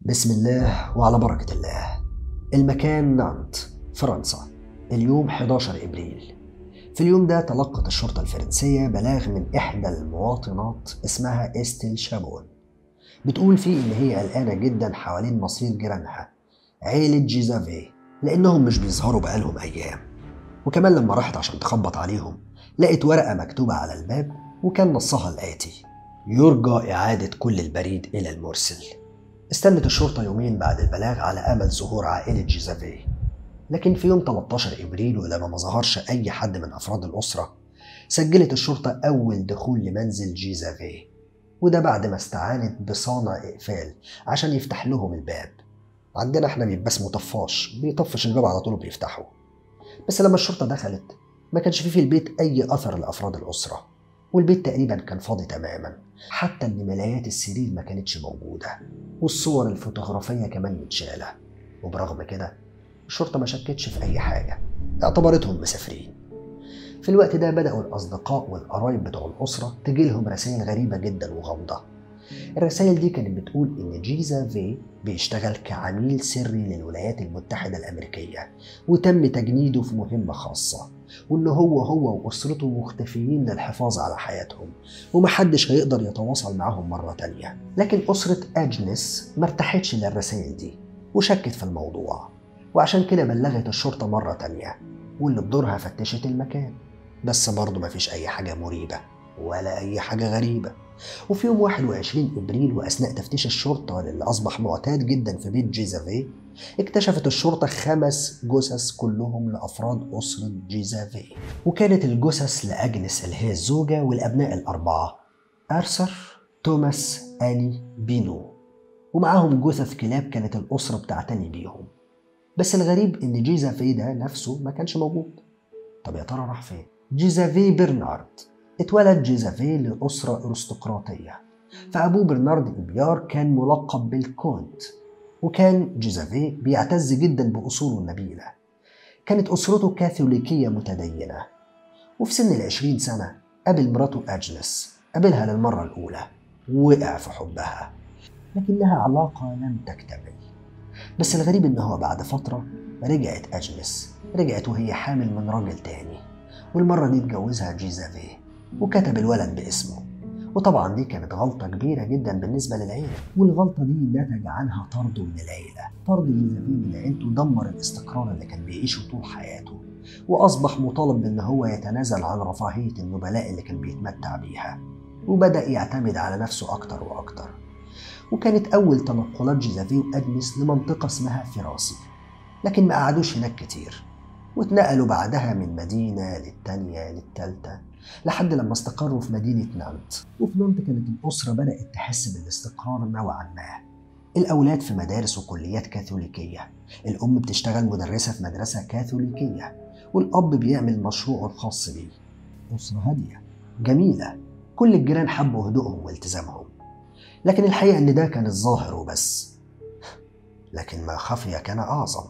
بسم الله وعلى بركة الله المكان نانت فرنسا اليوم 11 إبريل في اليوم ده تلقت الشرطة الفرنسية بلاغ من إحدى المواطنات اسمها إستيل شابون بتقول فيه إن هي قلقانة جدا حوالين مصير جيرانها عيلة جيزافي لأنهم مش بيظهروا بقالهم أيام وكمان لما راحت عشان تخبط عليهم لقت ورقة مكتوبة على الباب وكان نصها الآتي يرجى إعادة كل البريد إلى المرسل استنت الشرطة يومين بعد البلاغ على أمل ظهور عائلة جيزافي لكن في يوم 13 إبريل ولما ما ظهرش أي حد من أفراد الأسرة سجلت الشرطة أول دخول لمنزل جيزافي وده بعد ما استعانت بصانع إقفال عشان يفتح لهم الباب عندنا احنا بيبقى اسمه طفاش بيطفش الباب على طول وبيفتحه بس لما الشرطة دخلت ما كانش فيه في البيت أي أثر لأفراد الأسرة والبيت تقريبا كان فاضي تماما حتى ان ملايات السرير ما كانتش موجودة والصور الفوتوغرافية كمان متشالة وبرغم كده الشرطة ما شكتش في أي حاجة اعتبرتهم مسافرين في الوقت ده بدأوا الأصدقاء والقرايب بتوع الأسرة تجيلهم رسائل غريبة جدا وغامضة الرسائل دي كانت بتقول إن جيزا في بيشتغل كعميل سري للولايات المتحدة الأمريكية وتم تجنيده في مهمة خاصة وإن هو هو وأسرته مختفيين للحفاظ على حياتهم ومحدش هيقدر يتواصل معاهم مرة تانية لكن أسرة أجنس مرتاحتش للرسائل دي وشكت في الموضوع وعشان كده بلغت الشرطة مرة تانية واللي بدورها فتشت المكان بس برضه مفيش أي حاجة مريبة ولا أي حاجة غريبة وفي يوم 21 إبريل وأثناء تفتيش الشرطة اللي أصبح معتاد جدا في بيت جيزافي اكتشفت الشرطة خمس جثث كلهم لأفراد أسرة جيزافي وكانت الجثث لأجنس اللي هي الزوجة والأبناء الأربعة أرثر توماس آني بينو ومعاهم جثث كلاب كانت الأسرة بتعتني بيهم بس الغريب إن جيزافي ده نفسه ما كانش موجود طب يا ترى راح فين؟ جيزافي برنارد اتولد جيزافي لأسرة أرستقراطية فأبوه برنارد إبيار كان ملقب بالكونت وكان جيزافي بيعتز جدا بأصوله النبيلة كانت أسرته كاثوليكية متدينة وفي سن العشرين سنة قابل مراته أجنس قابلها للمرة الأولى وقع في حبها لكنها علاقة لم تكتمل بس الغريب إن هو بعد فترة رجعت أجنس رجعت وهي حامل من راجل تاني والمرة دي اتجوزها جيزافي وكتب الولد باسمه وطبعا دي كانت غلطة كبيرة جدا بالنسبة للعيلة والغلطة دي نتج عنها طرده من العيلة طرد جيزافي من عيلته دمر الاستقرار اللي كان بيعيشه طول حياته وأصبح مطالب بأن هو يتنازل عن رفاهية النبلاء اللي كان بيتمتع بيها وبدأ يعتمد على نفسه أكتر وأكتر وكانت أول تنقلات جيزافي وأجنس لمنطقة اسمها فراسي لكن ما قعدوش هناك كتير واتنقلوا بعدها من مدينة للتانية للتالتة لحد لما استقروا في مدينة نانت وفي نانت كانت الأسرة بدأت تحس بالاستقرار نوعا ما الأولاد في مدارس وكليات كاثوليكية الأم بتشتغل مدرسة في مدرسة كاثوليكية والأب بيعمل مشروعه الخاص بيه أسرة هادية جميلة كل الجيران حبوا هدوءهم والتزامهم لكن الحقيقة إن ده كان الظاهر وبس لكن ما خفي كان أعظم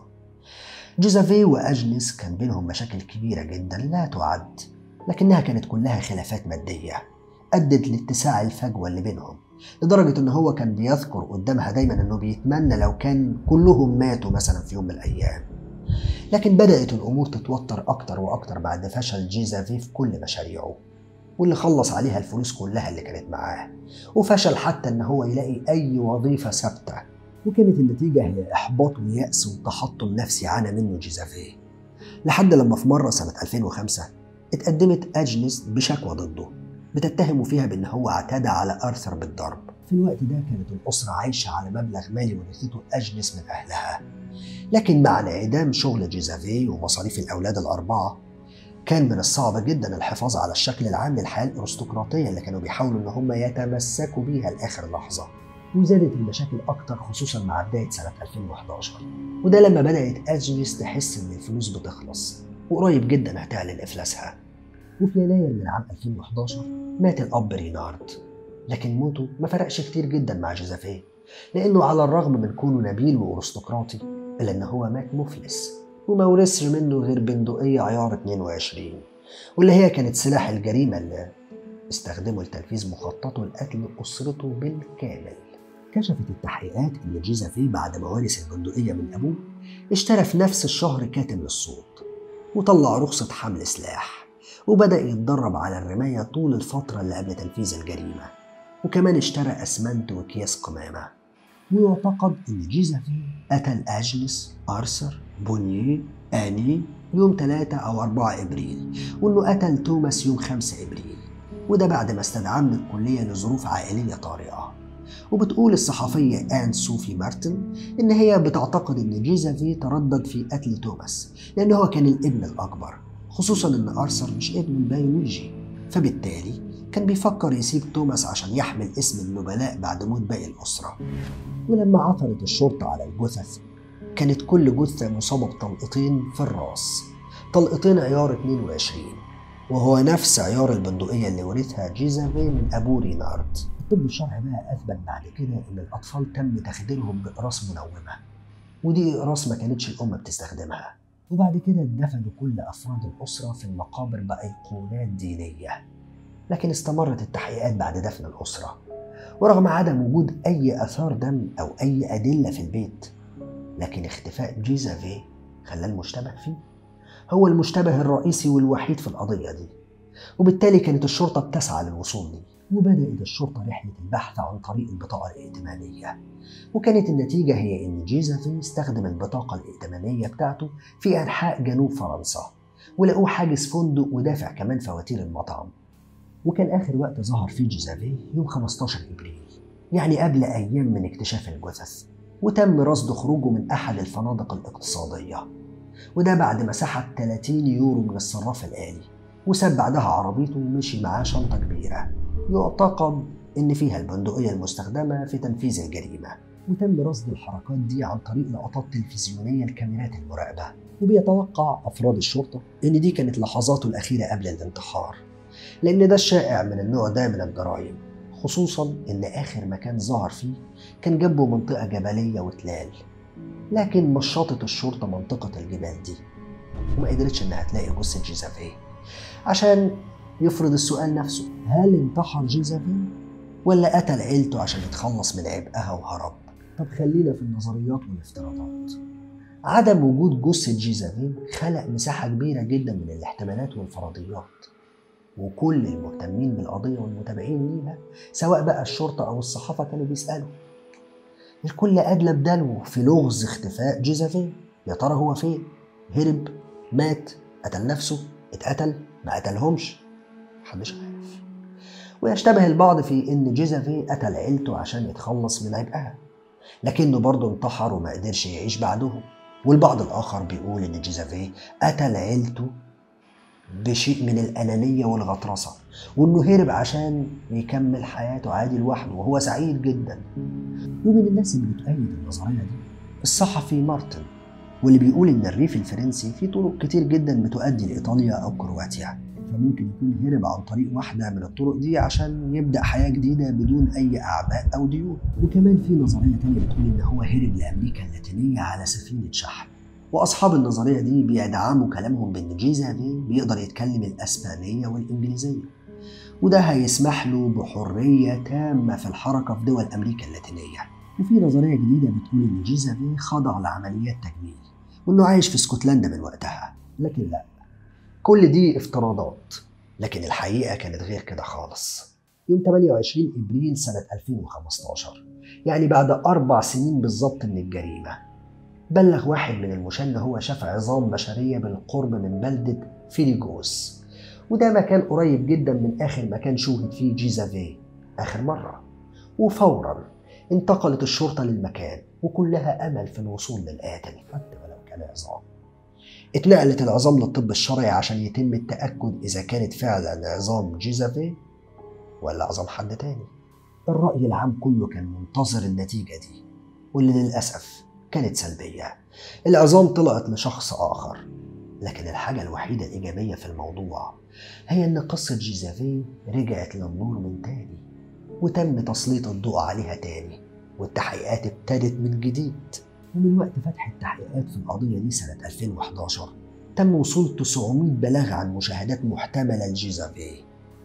جوزافي وأجنس كان بينهم مشاكل كبيرة جدا لا تعد لكنها كانت كلها خلافات مادية أدت لاتساع الفجوة اللي بينهم لدرجة إن هو كان بيذكر قدامها دايما إنه بيتمنى لو كان كلهم ماتوا مثلا في يوم من الأيام لكن بدأت الأمور تتوتر أكتر وأكتر بعد فشل جيزافي في كل مشاريعه واللي خلص عليها الفلوس كلها اللي كانت معاه وفشل حتى إن هو يلاقي أي وظيفة ثابتة وكانت النتيجة هي إحباط ويأس وتحطم نفسي عانى منه جيزافي لحد لما في مرة سنة 2005 اتقدمت أجنس بشكوى ضده بتتهمه فيها بأن هو اعتدى على أرثر بالضرب في الوقت ده كانت الأسرة عايشة على مبلغ مالي ورثته أجنس من أهلها لكن مع انعدام شغل جيزافي ومصاريف الأولاد الأربعة كان من الصعب جدا الحفاظ على الشكل العام للحياة الأرستقراطية اللي كانوا بيحاولوا إن هم يتمسكوا بيها لآخر لحظة وزادت المشاكل أكتر خصوصا مع بداية سنة 2011 وده لما بدأت أجنس تحس إن الفلوس بتخلص وقريب جدا هتعلن إفلاسها وفي يناير من عام 2011 مات الأب رينارد لكن موته ما فرقش كتير جدا مع جوزيفيه لأنه على الرغم من كونه نبيل وأرستقراطي إلا إن هو مات مفلس وما ورثش منه غير بندقية عيار 22 واللي هي كانت سلاح الجريمة اللي استخدمه لتنفيذ مخططه لقتل أسرته بالكامل كشفت التحقيقات إن جيزافي بعد ما ورث البندقية من أبوه اشترى في نفس الشهر كاتم للصوت وطلع رخصة حمل سلاح وبدأ يتدرب على الرماية طول الفترة اللي قبل تنفيذ الجريمة وكمان اشترى أسمنت وأكياس قمامة ويعتقد إن جيزافي قتل أجلس أرثر بونيه آني يوم 3 أو 4 إبريل وإنه قتل توماس يوم 5 إبريل وده بعد ما استدعاه من الكلية لظروف عائلية طارئة وبتقول الصحفية آن سوفي مارتن إن هي بتعتقد إن جيزافي تردد في قتل توماس لأن هو كان الابن الأكبر خصوصا إن أرثر مش ابنه البيولوجي فبالتالي كان بيفكر يسيب توماس عشان يحمل اسم النبلاء بعد موت باقي الأسرة ولما عثرت الشرطة على الجثث كانت كل جثة مصابة بطلقتين في الراس طلقتين عيار 22 وهو نفس عيار البندقية اللي ورثها جيزافي من أبوه رينارد الطب الشرعي بقى أثبت بعد كده إن الأطفال تم تخديرهم بإقراص منومة ودي إقراص ما كانتش الأم بتستخدمها وبعد كده دفنوا كل أفراد الأسرة في المقابر بأيقونات دينية لكن استمرت التحقيقات بعد دفن الأسرة ورغم عدم وجود أي آثار دم أو أي أدلة في البيت لكن اختفاء جيزافي خلاه المشتبه فيه هو المشتبه الرئيسي والوحيد في القضية دي وبالتالي كانت الشرطة بتسعى للوصول ليه وبدأت الشرطة رحلة البحث عن طريق البطاقة الائتمانية وكانت النتيجة هي إن جيزافي استخدم البطاقة الائتمانية بتاعته في أنحاء جنوب فرنسا ولقوه حاجز فندق ودافع كمان فواتير المطعم وكان آخر وقت ظهر فيه جيزافي يوم 15 إبريل يعني قبل أيام من اكتشاف الجثث وتم رصد خروجه من أحد الفنادق الاقتصادية وده بعد ما سحب 30 يورو من الصراف الآلي وساب بعدها عربيته ومشي معاه شنطة كبيرة يعتقد إن فيها البندقية المستخدمة في تنفيذ الجريمة وتم رصد الحركات دي عن طريق لقطات تلفزيونية لكاميرات المراقبة وبيتوقع أفراد الشرطة إن دي كانت لحظاته الأخيرة قبل الانتحار لأن ده الشائع من النوع ده من الجرائم خصوصا إن آخر مكان ظهر فيه كان جنبه منطقة جبلية وتلال لكن مشطت الشرطة منطقة الجبال دي وما قدرتش إنها تلاقي جثة جيزافي عشان يفرض السؤال نفسه هل انتحر جيزافي ولا قتل عيلته عشان يتخلص من عبئها وهرب طب خلينا في النظريات والافتراضات عدم وجود جثة جيزافي خلق مساحة كبيرة جدا من الاحتمالات والفرضيات وكل المهتمين بالقضية والمتابعين ليها سواء بقى الشرطة أو الصحافة كانوا بيسألوا الكل أدلى بدلو في لغز اختفاء جيزافي يا ترى هو فين؟ هرب؟ مات؟ قتل نفسه؟ اتقتل؟ ما قتلهمش؟ محدش عارف ويشتبه البعض في إن جيزافي قتل عيلته عشان يتخلص من عبئها لكنه برضه انتحر وما قدرش يعيش بعدهم والبعض الآخر بيقول إن جيزافي قتل عيلته بشيء من الأنانية والغطرسة وإنه هرب عشان يكمل حياته عادي لوحده وهو سعيد جدا ومن الناس اللي بتؤيد النظرية دي الصحفي مارتن واللي بيقول إن الريف الفرنسي فيه طرق كتير جدا بتؤدي لإيطاليا أو كرواتيا فممكن يكون هرب عن طريق واحدة من الطرق دي عشان يبدأ حياة جديدة بدون أي أعباء أو ديون وكمان في نظرية تانية بتقول إن هو هرب لأمريكا اللاتينية على سفينة شحن واصحاب النظريه دي بيدعموا كلامهم بان جيزافي بيقدر يتكلم الاسبانيه والانجليزيه وده هيسمح له بحريه تامه في الحركه في دول امريكا اللاتينيه وفي نظريه جديده بتقول ان جيزافي خضع لعمليات تجميل وانه عايش في اسكتلندا من وقتها لكن لا كل دي افتراضات لكن الحقيقه كانت غير كده خالص يوم 28 ابريل سنه 2015 يعني بعد اربع سنين بالظبط من الجريمه بلغ واحد من المشاة إن هو شاف عظام بشرية بالقرب من بلدة فيليجوس وده مكان قريب جدا من آخر مكان شوهد فيه جيزافي آخر مرة وفورا انتقلت الشرطة للمكان وكلها أمل في الوصول للقاتل حتى ولو كان عظام اتنقلت العظام للطب الشرعي عشان يتم التأكد إذا كانت فعلا عظام جيزافي ولا عظام حد تاني الرأي العام كله كان منتظر النتيجة دي واللي للأسف كانت سلبية العظام طلعت لشخص آخر لكن الحاجة الوحيدة الإيجابية في الموضوع هي إن قصة جيزافي رجعت للنور من تاني وتم تسليط الضوء عليها تاني والتحقيقات ابتدت من جديد ومن وقت فتح التحقيقات في القضية دي سنة 2011 تم وصول 900 بلاغ عن مشاهدات محتملة لجيزافي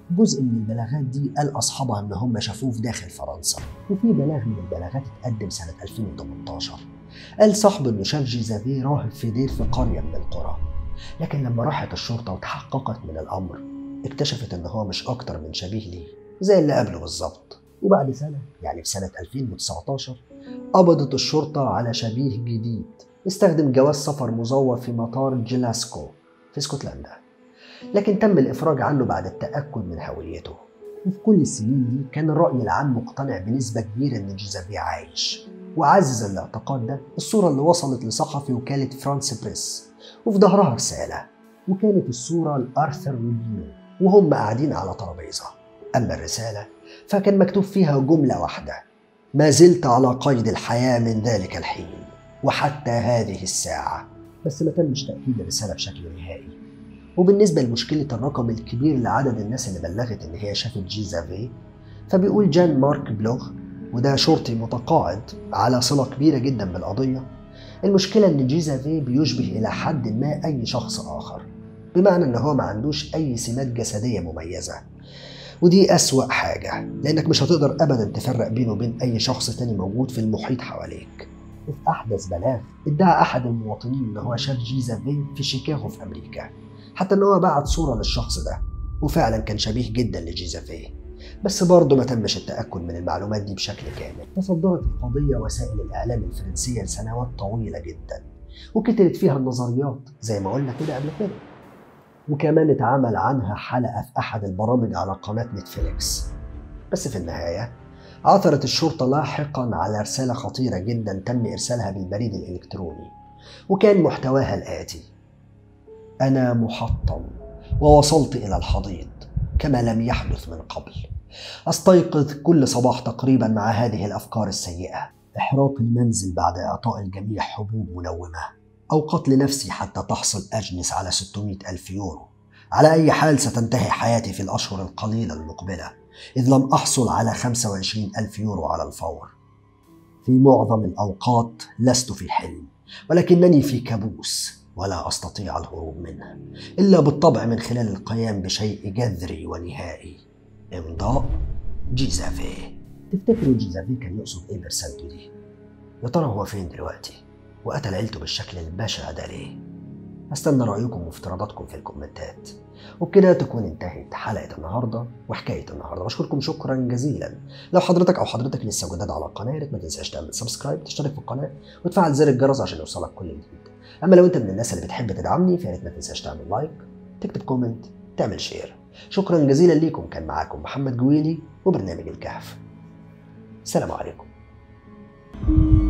جزء من البلاغات دي قال أصحابها إن هم شافوه في داخل فرنسا وفي بلاغ من البلاغات اتقدم سنة 2018 قال صاحبه إنه شاف جيزافيه راهب في دير في قرية من القرى لكن لما راحت الشرطة وتحققت من الأمر اكتشفت إن هو مش أكتر من شبيه ليه زي اللي قبله بالظبط وبعد سنة يعني في سنة 2019 قبضت الشرطة على شبيه جديد استخدم جواز سفر مزور في مطار جلاسكو في اسكتلندا لكن تم الإفراج عنه بعد التأكد من هويته وفي كل السنين دي كان الرأي العام مقتنع بنسبة كبيرة إن جوزيفيه عايش وعزز الاعتقاد ده الصورة اللي وصلت لصحفي وكالة فرانس بريس وفي ظهرها رسالة وكانت الصورة لآرثر رودينو وهم قاعدين على ترابيزة أما الرسالة فكان مكتوب فيها جملة واحدة ما زلت على قيد الحياة من ذلك الحين وحتى هذه الساعة بس ما تمش تأكيد الرسالة بشكل نهائي وبالنسبة لمشكلة الرقم الكبير لعدد الناس اللي بلغت إن هي شافت جيزافي فبيقول جان مارك بلوغ وده شرطي متقاعد على صلة كبيرة جدا بالقضية المشكلة إن جيزافي بيشبه إلى حد ما أي شخص آخر بمعنى إن هو ما عندوش أي سمات جسدية مميزة ودي أسوأ حاجة لأنك مش هتقدر أبدا تفرق بينه وبين أي شخص تاني موجود في المحيط حواليك وفي أحدث بلاغ ادعى أحد المواطنين إن هو شاف جيزافي في شيكاغو في أمريكا حتى إن هو بعت صورة للشخص ده وفعلا كان شبيه جدا لجيزافي بس برضه ما تمش التأكد من المعلومات دي بشكل كامل تصدرت القضية وسائل الإعلام الفرنسية لسنوات طويلة جدا وكترت فيها النظريات زي ما قلنا كده قبل كده وكمان اتعمل عنها حلقة في أحد البرامج على قناة نتفليكس بس في النهاية عثرت الشرطة لاحقا على رسالة خطيرة جدا تم إرسالها بالبريد الإلكتروني وكان محتواها الآتي أنا محطم ووصلت إلى الحضيض كما لم يحدث من قبل أستيقظ كل صباح تقريبا مع هذه الأفكار السيئة إحراق المنزل بعد إعطاء الجميع حبوب منومة أو قتل نفسي حتى تحصل أجنس على 600 ألف يورو على أي حال ستنتهي حياتي في الأشهر القليلة المقبلة إذ لم أحصل على 25 ألف يورو على الفور في معظم الأوقات لست في حلم ولكنني في كابوس ولا أستطيع الهروب منه إلا بالطبع من خلال القيام بشيء جذري ونهائي إمضاء جيزافي تفتكروا جيزافي كان يقصد إيه برسالته دي؟ يا ترى هو فين دلوقتي؟ وقتل عيلته بالشكل البشع ده ليه؟ استنى رأيكم وافتراضاتكم في الكومنتات وبكده تكون انتهت حلقة النهاردة وحكاية النهاردة بشكركم شكرا جزيلا لو حضرتك أو حضرتك لسه جداد على القناة يا ريت ما تنساش تعمل سبسكرايب تشترك في القناة وتفعل زر الجرس عشان يوصلك كل جديد أما لو أنت من الناس اللي بتحب تدعمني فيا ريت ما تنساش تعمل لايك تكتب كومنت تعمل شير شكرا جزيلا ليكم كان معاكم محمد جويلي وبرنامج الكهف السلام عليكم